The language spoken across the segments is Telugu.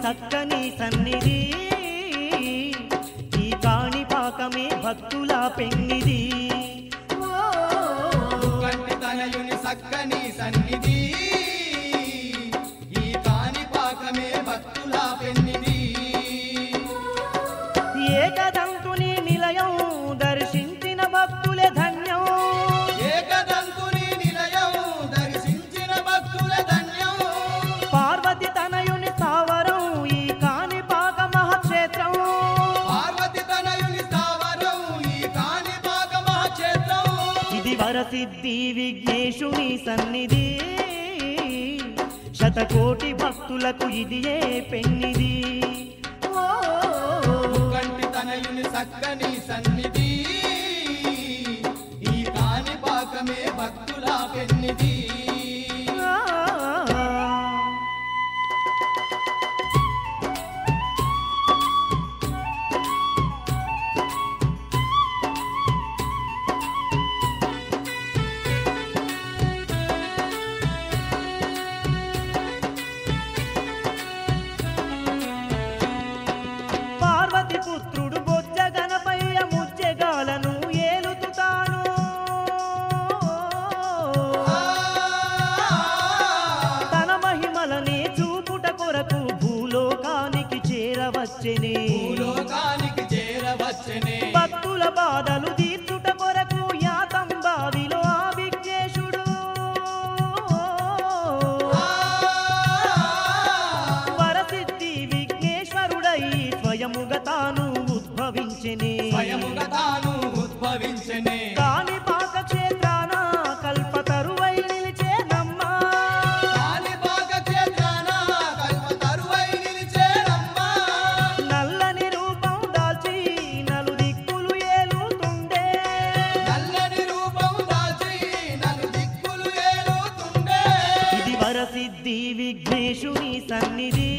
సక్కని సన్నిధి ఈ కాణిపాకమే భక్తుల పెన్నిది ఓ, కంటి తనయుని సక్కని సన్నిధి ఈ కాణిపాకమే భక్తుల పెన్నిది ఏకదంతుని నిలయం దర్శించిన భక్తులే ధన్యం ఏకదంతుని నిలయం దర్శించిన భక్తుల ధన్యం పార్వతి తనయుని స్థావరం ఈ కాణిపాక మహాక్షేత్రం పార్వతి తనయుని స్థావరం ఈ కాణిపాక మహాక్షేత్రం ఇది వరసిద్ధి విఘ్నేశుని సన్నిధి శతకోటి భక్తులకు ఇది ఏ పెన్నిది ఓ, కంటి తనయుని సక్కని సన్నిధి ఈ కాణిపాకమే భక్తుల పెన్నిది ఆ. పార్వతి పుత్రుడు బొజ్జ గణపయ్య ముజ్జెగాలను ఏలుతుతాను తన మహిమలని చూపుట కొరకు భూలోకానికి చేరవచ్చనే భూలోకానికి చేరవచ్చనే భక్తుల బాధలు తీర్చుట కొరకు యాతం బావిలో ఆ విఘ్నేశుడు వరసిద్ధి విఘ్నేశ్వరుడై స్వయముగా తాను ఉద్భవించెనే స్వయముగా తాను ఉద్భవించనే కాణిపాక క్షేత్రాన కల్పతరువై నిలిచేనమ్మా కాణిపాక క్షేత్రాన కల్పతరువై నిలిచేనమ్మా నల్లని రూపం దాల్చి నలు దిక్కులు ఏలుతుండే నల్లని రూపం దాల్చి నలు దిక్కులు ఏలుతుండే ఇది వరసిద్ధి విఘ్నేశుని సన్నిధి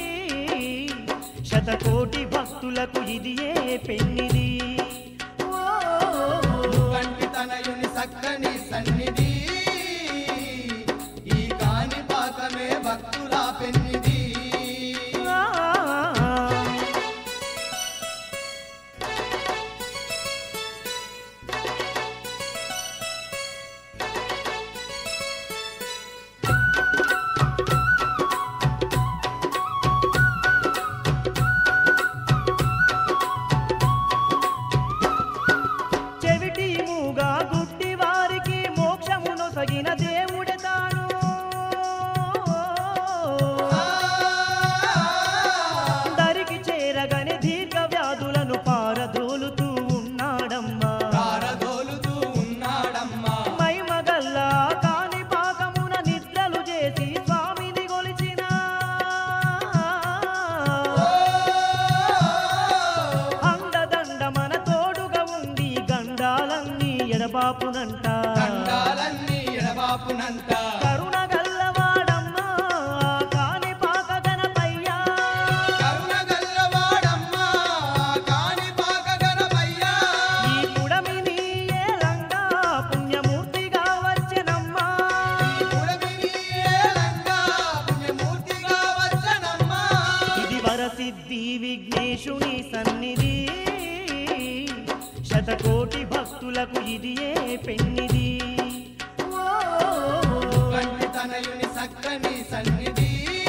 శతకోటి భక్తులకు ఇది ఏ పెన్నిది ఓ, కంటి తనయుని సక్కని సన్నిధి ఈ కాణిపాకమే భక్తుల పెన్నిది ఆ. చెవిటి మూగా గుడ్డి వారికి మోక్షమును సగిన దేవుడే తాను దరికి చేరగని దీర్ఘ వ్యాధులను పారదోలుతూ ఉన్నాడమ్మా కారదోలుతూ ఉన్నాడమ్మా మైమగల్ల కాని పాకమున నిద్రలు చేసి స్వామిని గొలిచిన అండదండ మన తోడుగా ఉండి గండాలన్నీ ఎడబాపునంట దండాలన్నీ ఎడబాపునంత కరుణ గల్లవాడమ్మా కాని పాక గణపయ్యా కరుణ గల్లవాడమ్మా కాణిపాక గణపయ్యా ఈ పుడమిని ఏలంగా పుణ్యమూర్తిగా వచ్చెనమ్మా పుడమిని ఏలంగా పుణ్యమూర్తిగా వచ్చనమ్మా ఇది వరసిద్ధి విఘ్నేశుని సన్నిధి శతకోటి భక్తులకు ఇది ఏ పెన్నిది ఓ, కంటి తనయుని సక్కని సన్నిధి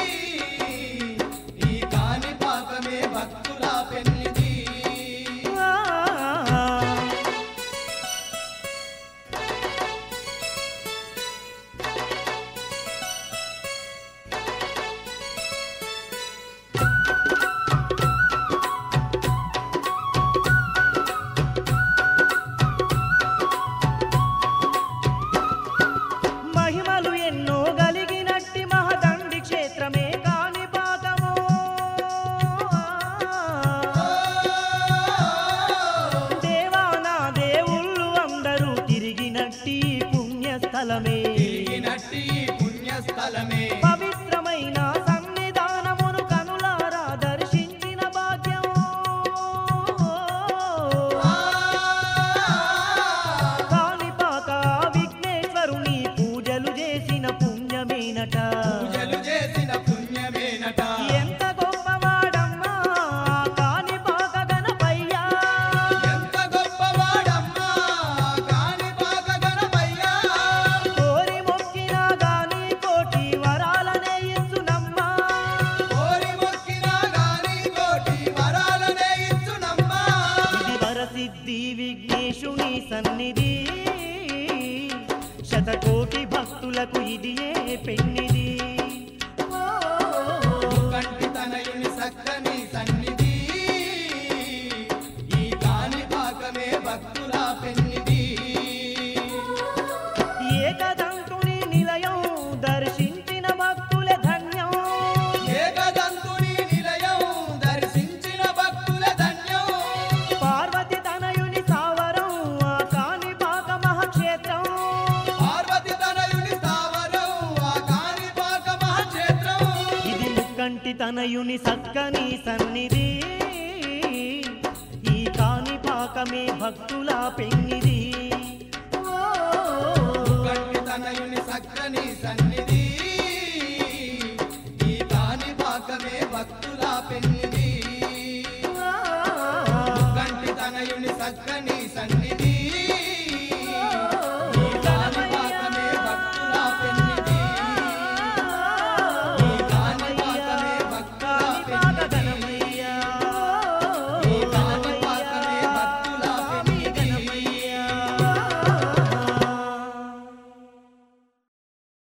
ఈ కాణిపాకమే భక్తుల పెన్నిది ఆ. మహిమలు ఎన్నో గలిగినట్టి మహదండి క్షేత్రమే కాణిపాకము దేవానా దేవుళ్ళు అందరూ తిరిగినట్టి పుణ్యస్థలమే తిరిగినట్టి పుణ్యస్థలమే పవిత్రమైన సన్నిధానమును కనులారా దర్శించిన భాగ్యం కాణిపాక విఘ్నేశ్వరుని పూజలు చేసిన పుణ్యమేనట పూజలు చేసిన పుణ్యమేనట ఎంత గొప్ప శతకోటి భక్తులకు ఇదియే పెన్నిది ఓ, కంటి తనయుని సక్కని సన్నిధి ఈ కాని పాకమే భక్తుల పెన్నిది ఏకదంతుని నిలయం దర్శించిన భక్తుల ధన్యం ఏకదంతుని నిలయం దర్శించిన భక్తుల ధన్యం పార్వతి తనయుని సావరం ఆ కాణిపాక మహాక్షేత్రం పార్వతి తనయుని స్థావరం ఆ కాని పాక మహాక్షేత్రం ఇది ముక్కంటి తనయుని సక్కని సన్నిధి ఈ కాణిపాకమే భక్తుల పెన్నిది ఓ, కంటి తనయుని సక్కని సన్నిధి